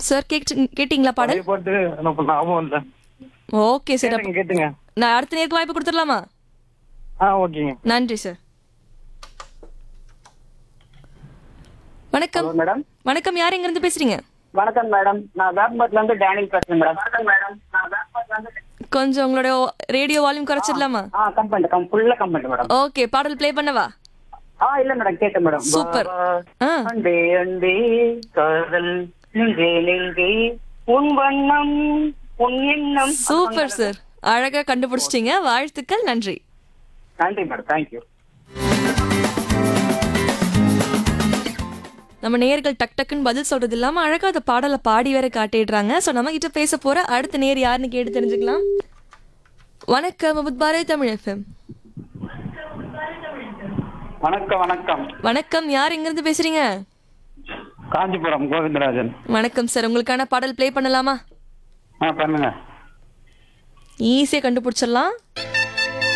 sir கேட்டு கேட்டிங்களா பாடல் பழைய பாட்டு எனக்கு ஞாபகம் இல்லை ஓகே சார் அப்ப கேட்டுங்க கேட்டுங்க நான் அடுத்த நேருக்கு வாய்ப்பு கொடுத்துடலாமா ஆ ஓகேங்க நன்றி சார் வணக்கம் மேடம் வணக்கம் யார் எங்க இருந்து பேசுறீங்க வணக்கம் மேடம் நான் வேப்பம்பட்ல இருந்து டேனில் பேசுறேன் மேடம் வணக்கம் மேடம் நான் வேப்பம்பட்ல இருந்து கொஞ்சம் உங்களோட ரேடியோ வால்யூம் குறைச்சிடலாமா ஆ கம்பெனி கம் ஃபுல்லா கம்பெனி மேடம் ஓகே பாடல் ப்ளே பண்ணவா ஆ இல்ல மேடம் கேட்டேன் மேடம் சூப்பர் ஆ அன்பே அன்பே காதல் நெஞ்சே நெஞ்சே உன் வண்ணம் உன் எண்ணம் சூப்பர் சார் அழகா கண்டுபிடிச்சிட்டீங்க வாழ்த்துக்கள் நன்றி நன்றி மேடம் தேங்க்யூ நம்ம நேயர்கள் டக் டக்குன்னு பதில் சொல்றது இல்லாம அழகா அந்த பாடலை பாடி வேற காட்டிடுறாங்க ஸோ நம்ம கிட்ட பேச போற அடுத்த நேர் யாருன்னு கேட்டு தெரிஞ்சுக்கலாம் வணக்கம் முபத் பாரதி தமிழ் எஃப்எம் வணக்கம் வணக்கம் வணக்கம் யார் எங்க இருந்து பேசுறீங்க காஞ்சிபுரம் கோவிந்தராஜன் வணக்கம் சார் உங்களுக்கான பாடல் ப்ளே பண்ணலாமா ஆ பண்ணுங்க ஈஸியாக கண்டுபிடிச்சிடலாம்